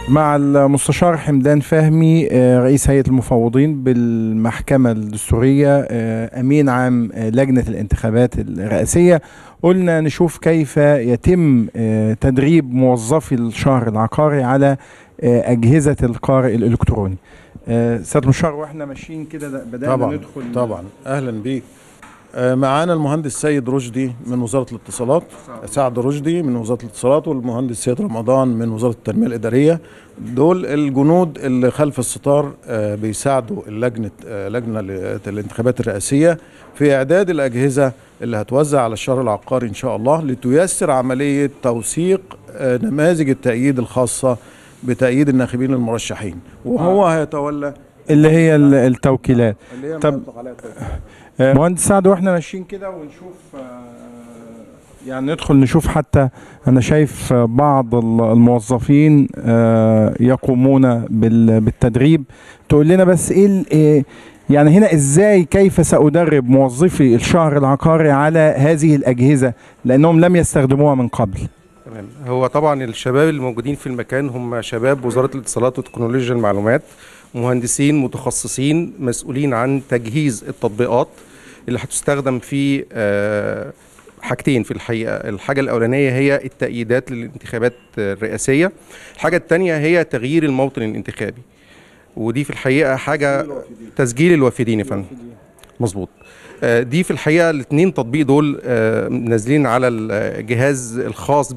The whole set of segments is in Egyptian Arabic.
مع المستشار حمدان فهمي آه، رئيس هيئة المفوضين بالمحكمة الدستورية آه، أمين عام آه، لجنة الانتخابات الرئاسية قلنا نشوف كيف يتم آه، تدريب موظفي الشهر العقاري على آه، أجهزة القارئ الإلكتروني آه، سيادة المستشار واحنا ماشيين كده ده- بدأنا طبعا ندخل طبعا اهلا بيك آه، معانا المهندس سيد رشدي من وزاره الاتصالات سعد رشدي من وزاره الاتصالات والمهندس سيد رمضان من وزاره التنميه الاداريه دول الجنود اللي خلف الستار آه، بيساعدوا اللجنه آه، لجنه ل- الانتخابات الرئاسيه في اعداد الاجهزه اللي هتوزع على الشهر العقاري ان شاء الله لتيسر عمليه توثيق آه، نماذج التأييد الخاصه بتأييد الناخبين المرشحين وهو هيتولى اللي هي ال- التوكيلات اللي هي ما طب- يطلق عليها التوكيل. آه، مهندس سعد واحنا ماشيين كده ونشوف آه، يعني ندخل نشوف حتى انا شايف آه، بعض ال- الموظفين آه، يقومون بال- بالتدريب تقول لنا بس ايه ال- إيه يعني هنا ازاي كيف سادرب موظفي الشهر العقاري على هذه الاجهزه لانهم لم يستخدموها من قبل تمام هو طبعا الشباب اللي موجودين في المكان هم شباب وزارة الاتصالات وتكنولوجيا المعلومات مهندسين متخصصين مسؤولين عن تجهيز التطبيقات اللي هتستخدم في آه، حاجتين في الحقيقة الحاجة الأولانية هي التأييدات للانتخابات الرئاسية الحاجة الثانية هي تغيير الموطن الانتخابي ودي في الحقيقة حاجة تسجيل الوافدين يا فندم مظبوط آه، دي في الحقيقه الاثنين تطبيق دول آه، نازلين على الجهاز الخاص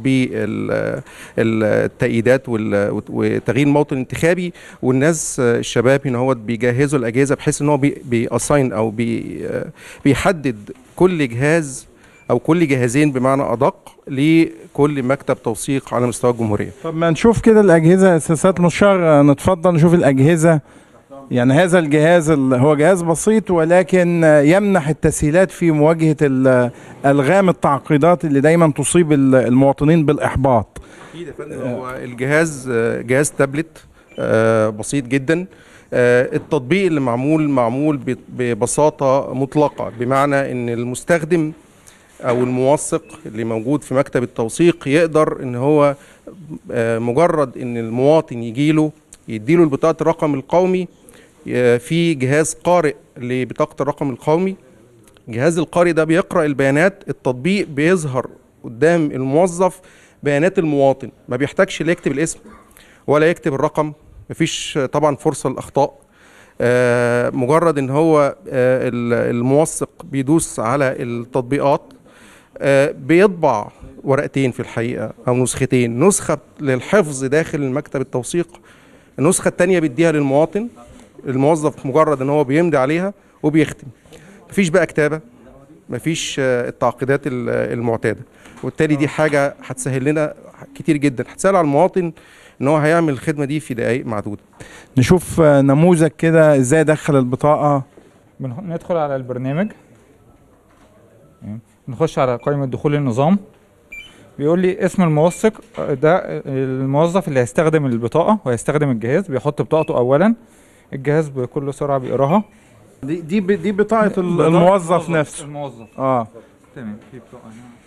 بالتأييدات وال- وتغيير الموطن الانتخابي والناس آه، الشباب هنا هو بيجهزوا الاجهزه بحيث ان هو بيأساين او بي آه، بيحدد كل جهاز او كل جهازين بمعنى ادق لكل مكتب توثيق على مستوى الجمهوريه طب ما نشوف كده الاجهزه اساسات المستشار آه، نتفضل نشوف الاجهزه يعني هذا الجهاز ال- هو جهاز بسيط ولكن آه، يمنح التسهيلات في مواجهه ال- الغام التعقيدات اللي دايما تصيب ال- المواطنين بالاحباط اكيد يا فندم هو الجهاز آه، جهاز تابلت آه، بسيط جدا آه، التطبيق اللي معمول معمول ب- ببساطه مطلقه بمعنى ان المستخدم او الموثق اللي موجود في مكتب التوثيق يقدر ان هو آه، مجرد ان المواطن يجيله يديله البطاقه الرقم القومي آه، في جهاز قارئ لبطاقه الرقم القومي جهاز القارئ ده بيقرأ البيانات التطبيق بيظهر قدام الموظف بيانات المواطن ما بيحتاجش لا يكتب الاسم ولا يكتب الرقم مفيش آه، طبعا فرصة للأخطاء آه، مجرد ان هو آه، ال- الموثق بيدوس على التطبيقات آه، بيطبع ورقتين في الحقيقة أو نسختين نسخة للحفظ داخل المكتب التوثيق النسخة التانية بيديها للمواطن الموظف مجرد ان هو بيمضي عليها وبيختم مفيش بقى كتابة مفيش آه، التعقيدات ال- المعتادة وبالتالي دي حاجة هتسهل لنا كتير جدا هتسهل على المواطن ان هو هيعمل الخدمة دي في دقائق معدودة نشوف آه، نموذج كده ازاي ادخل البطاقه بنخ- ندخل على البرنامج تمام. نخش على قائمة دخول النظام بيقول لي اسم الموثق آه، ده آه، الموظف اللي هيستخدم البطاقة وهيستخدم الجهاز بيحط بطاقته أولا الجهاز بكل سرعة بيقراها دي دي ب- دي بطاقه ال- بطاقة الموظف نفسه الموظف اه تمام في بطاقة هنا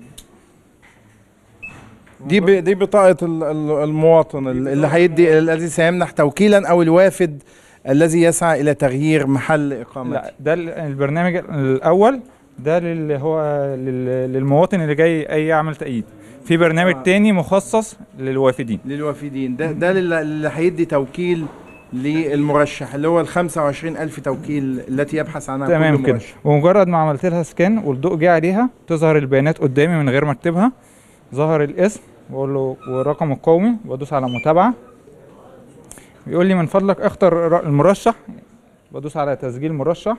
دي ب- دي بطاقه ال- ال- المواطن ال- اللي هيدي الذي سيمنح توكيلا او الوافد الذي يسعى الى تغيير محل اقامته لا ده ال- البرنامج الأول ده اللي هو لل- للمواطن اللي جاي أي يعمل تأييد في برنامج آه. تاني مخصص للوافدين للوافدين ده ده اللي اللي هيدي توكيل للمرشح اللي هو ال 25000 توكيل التي يبحث عنها تمام كل كده مرشح ومجرد ما عملت لها سكان والضوء جه عليها تظهر البيانات قدامي من غير ما اكتبها ظهر الاسم بقول له والرقم القومي بدوس على متابعه بيقول لي من فضلك اختر ر- المرشح بدوس على تسجيل مرشح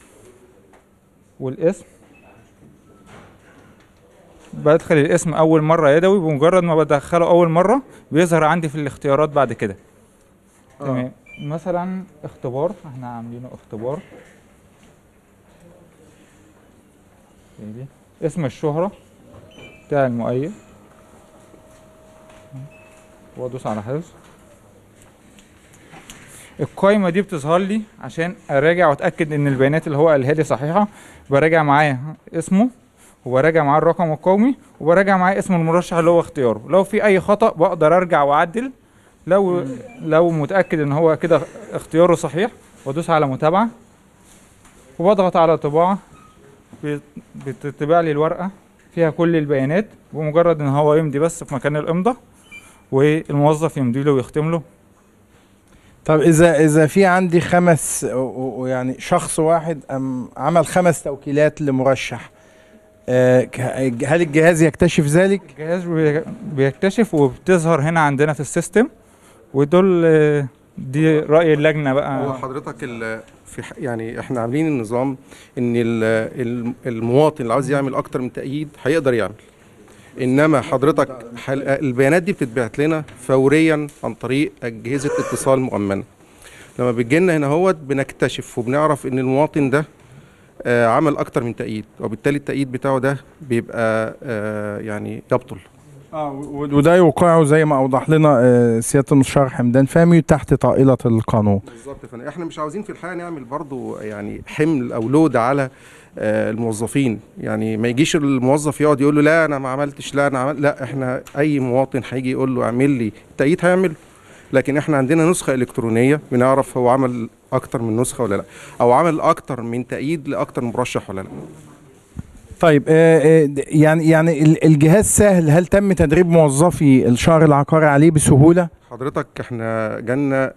والاسم بدخل الاسم اول مره يدوي بمجرد ما بدخله اول مره بيظهر عندي في الاختيارات بعد كده آه. تمام مثلا اختبار احنا عاملينه اختبار دي. اسم الشهرة بتاع المؤيد وادوس على حفظ القايمة دي بتظهر لي عشان اراجع واتاكد ان البيانات اللي هو قالها لي صحيحة براجع معاه اسمه وبراجع معاه الرقم القومي وبراجع معاه اسم المرشح اللي هو اختياره لو في اي خطأ بقدر ارجع واعدل لو لو متاكد ان هو كده اختياره صحيح وادوس على متابعه وبضغط على طباعه بت- بتطبع لي الورقه فيها كل البيانات بمجرد ان هو يمضي بس في مكان الامضاء والموظف يمضي له ويختم له طب اذا اذا في عندي خمس و- و- يعني شخص واحد أم عمل خمس توكيلات لمرشح آه، ك- هل الجهاز يكتشف ذلك؟ الجهاز بي- بيكتشف وبتظهر هنا عندنا في السيستم ودول آه، دي رأي اللجنة هو بقى حضرتك ال- في ح- يعني احنا عاملين النظام ان ال- ال- المواطن اللي عاوز يعمل اكتر من تأييد هيقدر يعمل انما حضرتك حل- البيانات دي بتتبعت لنا فوريا عن طريق اجهزه اتصال مؤمنه لما بتجي لنا هنا هوت بنكتشف وبنعرف ان المواطن ده آه، عمل اكتر من تأييد وبالتالي التأييد بتاعه ده بيبقى آه، يعني يبطل اه و- وده يوقعه زي ما اوضح لنا آه، سياده المستشار حمدان فهمي تحت طائله القانون بالظبط فاحنا احنا مش عاوزين في الحقيقه نعمل برضو يعني حمل او لود على آه، الموظفين يعني ما يجيش الموظف يقعد يقول له لا انا ما عملتش لا انا عملت لا احنا اي مواطن هيجي يقول له اعمل لي تأييد هيعمله لكن احنا عندنا نسخه الكترونيه بنعرف هو عمل اكتر من نسخه ولا لا او عمل اكتر من تأييد لاكتر من مرشح ولا لا طيب آه، آه، د- يعني يعني ال- الجهاز سهل هل تم تدريب موظفي الشهر العقاري عليه بسهوله؟ حضرتك احنا جالنا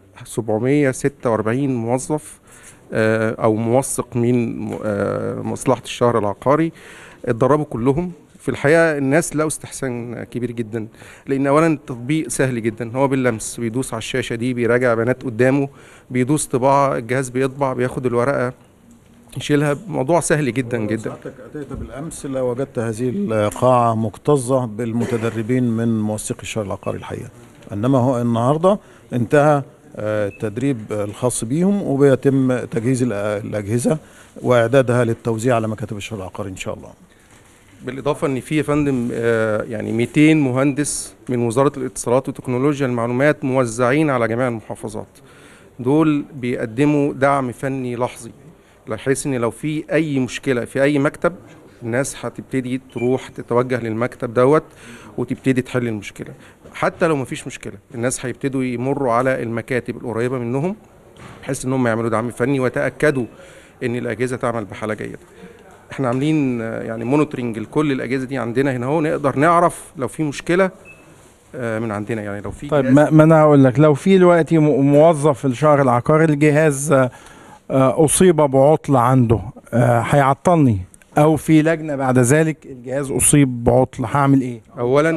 746 موظف آه، او موثق من م- آه، مصلحه الشهر العقاري اتدربوا كلهم في الحقيقه الناس لقوا استحسان كبير جدا لان اولا التطبيق سهل جدا هو باللمس بيدوس على الشاشه دي بيراجع بيانات قدامه بيدوس طباعه الجهاز بيطبع بياخد الورقه يشيلها موضوع سهل جدا جدا سعادتك أتيت بالأمس لوجدت هذه القاعة مكتظة بالمتدربين من موثقي الشهر العقاري الحقيقة إنما هو النهاردة انتهى آه، التدريب الخاص بيهم وبيتم تجهيز الأ- الأجهزة وإعدادها للتوزيع على مكاتب الشهر العقاري إن شاء الله بالاضافه ان في يا فندم آه، يعني 200 مهندس من وزاره الاتصالات وتكنولوجيا المعلومات موزعين على جميع المحافظات دول بيقدموا دعم فني لحظي بحيث ان لو في اي مشكله في اي مكتب الناس هتبتدي تروح تتوجه للمكتب دوت وتبتدي تحل المشكله حتى لو مفيش مشكله الناس هيبتدوا يمروا على المكاتب القريبه منهم بحيث ان هم يعملوا دعم فني ويتاكدوا ان الاجهزه تعمل بحاله جيده احنا عاملين آه، يعني مونيتورنج لكل الاجهزه دي عندنا هنا اهو نقدر نعرف لو في مشكله آه، من عندنا يعني لو في طيب جهاز- ما, ما انا هقول لك لو في دلوقتي م- موظف الشهر العقاري الجهاز آه، آه، اصيب بعطل عنده آه، هيعطلني او في لجنه بعد ذلك الجهاز اصيب بعطل هعمل ايه؟ اولا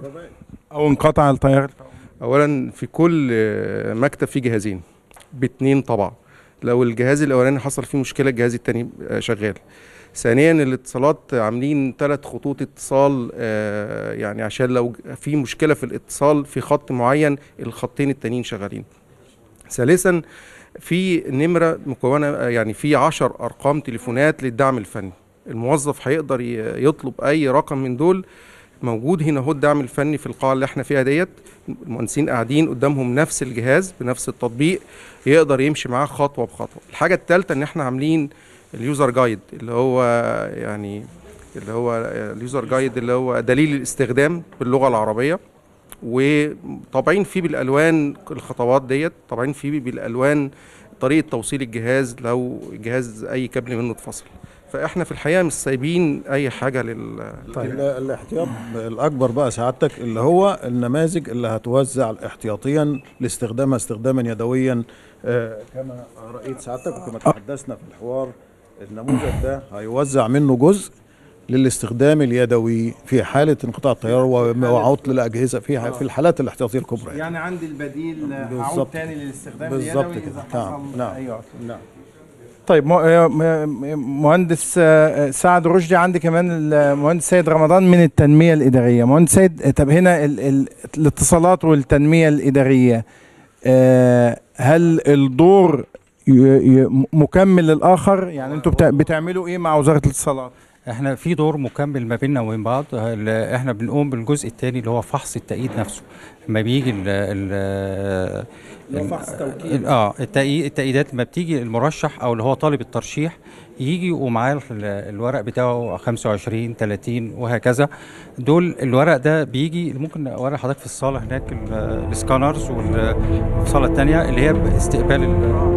او انقطع التيار اولا في كل آه، مكتب فيه جهازين باتنين طبعا لو الجهاز الاولاني حصل فيه مشكله الجهاز التاني آه، شغال ثانيا الاتصالات عاملين ثلاث خطوط اتصال آه، يعني عشان لو في مشكله في الاتصال في خط معين الخطين التانيين شغالين ثالثا في نمره مكونه آه، يعني في عشر ارقام تليفونات للدعم الفني الموظف هيقدر ي- يطلب اي رقم من دول موجود هنا هو الدعم الفني في القاعه اللي احنا فيها ديت المهندسين قاعدين قدامهم نفس الجهاز بنفس التطبيق يقدر يمشي معاه خطوه بخطوه الحاجه الثالثه ان احنا عاملين اليوزر جايد اللي هو يعني اللي هو اليوزر جايد اللي هو دليل الاستخدام باللغه العربيه وطابعين فيه بالالوان الخطوات ديت طابعين فيه بالالوان طريقه توصيل الجهاز لو الجهاز اي كابل منه اتفصل فاحنا في الحقيقه مش سايبين اي حاجه لل طيب الاحتياط الاكبر بقى سعادتك اللي هو النماذج اللي هتوزع احتياطيا لاستخدامها استخداما يدويا آه، كما رايت سعادتك وكما تحدثنا في الحوار النموذج ده هيوزع منه جزء للاستخدام اليدوي في حاله انقطاع التيار و- وعطل الاجهزه فيها في الحالات الاحتياطيه الكبرى يعني. يعني عندي البديل هعود بالظبط. تاني للاستخدام بالظبط كده نعم نعم نعم طيب مه- آه، م- مهندس آه، سعد رشدي عندي كمان المهندس سيد رمضان من التنمية الإدارية مهندس سيد آه، طب هنا ال ال الاتصالات والتنمية الإدارية آه، هل الدور ي- ي- مكمل للآخر يعني انتوا بتع- بتعملوا ايه مع وزارة الاتصالات احنا في دور مكمل ما بيننا وبين بعض ال- احنا بنقوم بالجزء الثاني اللي هو فحص التأييد نفسه لما بيجي ال ال ال- اه التأييد التأييدات لما بتيجي المرشح او اللي هو طالب الترشيح يجي ومعاه ال- الورق بتاعه 25 30 وهكذا دول الورق ده بيجي ممكن اوري حضرتك في الصاله هناك ال- السكانرز والصاله الثانيه اللي هي استقبال ال-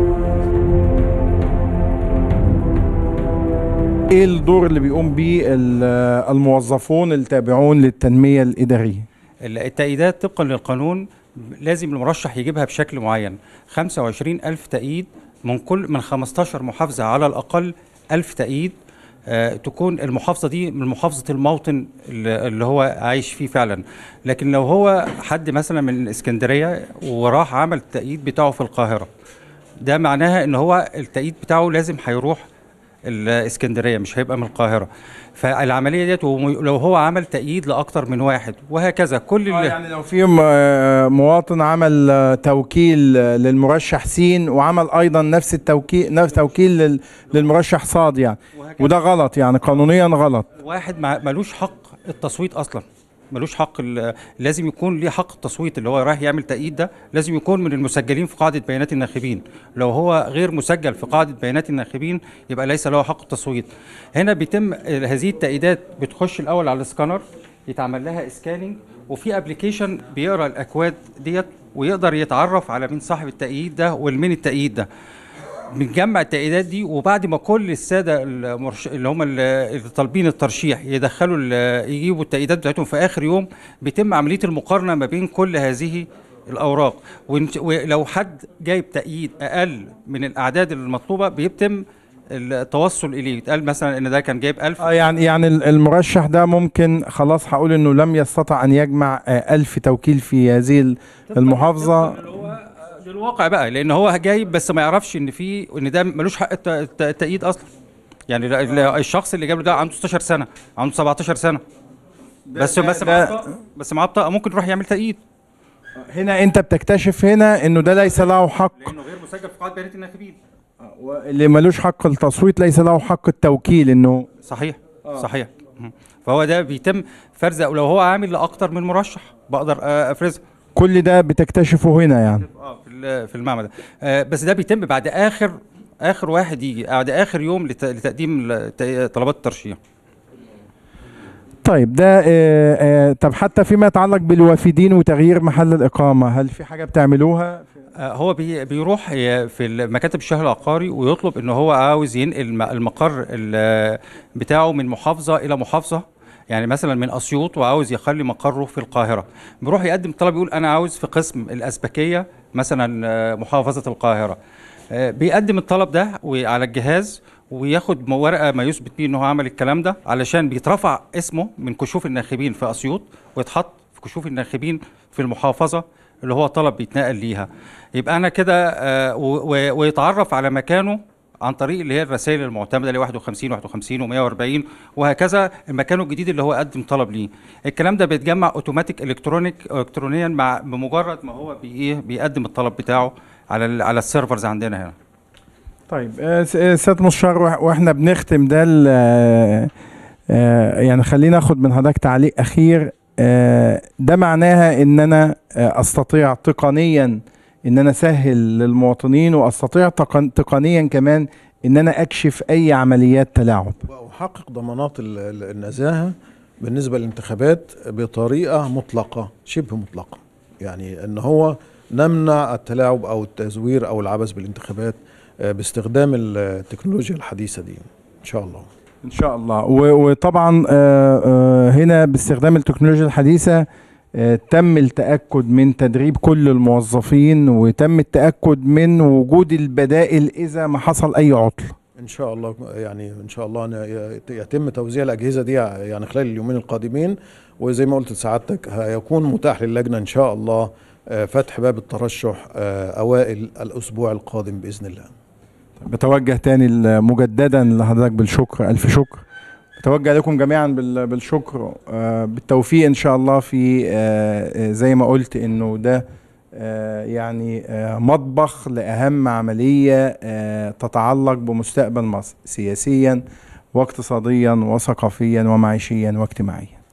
ايه الدور اللي بيقوم بيه ال- الموظفون التابعون للتنميه الاداريه ال- التأييدات طبقا للقانون لازم المرشح يجيبها بشكل معين 25 ألف تأييد من كل من 15 محافظة على الأقل ألف تأييد آه تكون المحافظة دي من محافظة الموطن اللي اللي هو عايش فيه فعلا لكن لو هو حد مثلا من اسكندرية وراح عمل التأييد بتاعه في القاهرة ده معناها ان هو التأييد بتاعه لازم هيروح الاسكندريه مش هيبقى من القاهره فالعمليه ديت وم- لو هو عمل تأييد لاكتر من واحد وهكذا كل اه ال- يعني لو في م- آه، مواطن عمل آه، توكيل آه، للمرشح سين وعمل ايضا نفس التوكيل نفس توكيل لل- للمرشح صاد يعني وهكذا. وده غلط يعني قانونيا غلط واحد مع- ملوش حق التصويت اصلا ملوش حق ال- لازم يكون ليه حق التصويت اللي هو رايح يعمل تأييد ده لازم يكون من المسجلين في قاعدة بيانات الناخبين لو هو غير مسجل في قاعدة بيانات الناخبين يبقى ليس له حق التصويت هنا بيتم هذه التأييدات بتخش الأول على السكانر يتعمل لها اسكاننج وفي ابلكيشن بيقرا الاكواد ديت ويقدر يتعرف على مين صاحب التأييد ده والمين التأييد ده بنجمع التأييدات دي وبعد ما كل الساده المرش... اللي هم ال- اللي طالبين الترشيح يدخلوا ال- يجيبوا التأييدات بتاعتهم في اخر يوم بيتم عمليه المقارنه ما بين كل هذه الاوراق ونت- ولو حد جايب تأييد اقل من الاعداد المطلوبه بيتم التوصل اليه يتقال مثلا ان ده كان جايب 1000 اه يعني يعني ال- المرشح ده ممكن خلاص هقول انه لم يستطع ان يجمع آه، ألف توكيل في هذه ال- المحافظه اللي هو للواقع بقى لان هو جايب بس ما يعرفش ان في ان ده ملوش حق الت- الت- التأييد اصلا يعني لا- لا- الشخص اللي جاب له ده عنده 16 سنه عنده 17 سنه بس ده- بس ده- معاه بطاقه بس معاه بطاقه ممكن يروح يعمل تأييد هنا انت بتكتشف هنا انه ده ليس له حق لانه غير مسجل في قاعده بيانات الناخبين اللي ملوش حق التصويت ليس له حق التوكيل انه صحيح صحيح مم. فهو ده بيتم فرزه ولو هو عامل لاكتر من مرشح بقدر آه، افرزها كل ده بتكتشفه هنا يعني اه في ال- في المعمل ده آه، بس ده بيتم بعد اخر اخر واحد يجي بعد اخر يوم لت- لتقديم ال- طلبات الترشيح طيب ده آه آه طب حتى فيما يتعلق بالوافدين وتغيير محل الإقامة هل في حاجة بتعملوها؟ آه، هو بي بيروح ي- في مكاتب الشهر العقاري ويطلب ان هو عاوز ينقل م- المقر ال- بتاعه من محافظه الى محافظه يعني مثلا من اسيوط وعاوز يخلي مقره في القاهره بيروح يقدم طلب يقول انا عاوز في قسم الازبكيه مثلا آه، محافظه القاهره آه، بيقدم الطلب ده و- على الجهاز وياخد م- ورقه ما يثبت بيه ان هو عمل الكلام ده علشان بيترفع اسمه من كشوف الناخبين في اسيوط ويتحط في كشوف الناخبين في المحافظه اللي هو طلب بيتنقل ليها يبقى انا كده آه، و- و- ويتعرف على مكانه عن طريق اللي هي الرسائل المعتمده اللي هي 51 51 و140 وهكذا المكان الجديد اللي هو قدم طلب ليه الكلام ده بيتجمع اوتوماتيك الكترونيك الكترونيا مع بمجرد ما هو بي ايه بيقدم الطلب بتاعه على ال- على السيرفرز عندنا هنا طيب آه س- آه، سيادة مستشار وإح- واحنا بنختم ده ال- آه آه يعني خلينا ناخد من حضرتك تعليق أخير آه ده معناها إن أنا آه أستطيع تقنيا إن أنا أسهل للمواطنين وأستطيع تقن- تقنيا كمان إن أنا أكشف أي عمليات تلاعب وأحقق ضمانات ال- ال- النزاهة بالنسبة للانتخابات بطريقة مطلقة شبه مطلقة يعني ان هو نمنع التلاعب او التزوير او العبث بالانتخابات آه، باستخدام التكنولوجيا الحديثة دي ان شاء الله ان شاء الله و- وطبعا آه، آه، هنا باستخدام التكنولوجيا الحديثه آه، تم التاكد من تدريب كل الموظفين وتم التاكد من وجود البدائل اذا ما حصل اي عطل ان شاء الله يعني ان شاء الله أن ي- يتم توزيع الاجهزه دي يعني خلال اليومين القادمين وزي ما قلت لسعادتك هيكون متاح للجنه ان شاء الله آه، فتح باب الترشح آه، اوائل الاسبوع القادم باذن الله بتوجه تاني ل- مجددا لحضرتك بالشكر الف شكر بتوجه لكم جميعا بال- بالشكر آه، بالتوفيق ان شاء الله في آه، آه، زي ما قلت انه ده آه، يعني آه، مطبخ لاهم عمليه آه، تتعلق بمستقبل مصر سياسيا واقتصاديا وثقافيا ومعيشيا واجتماعيا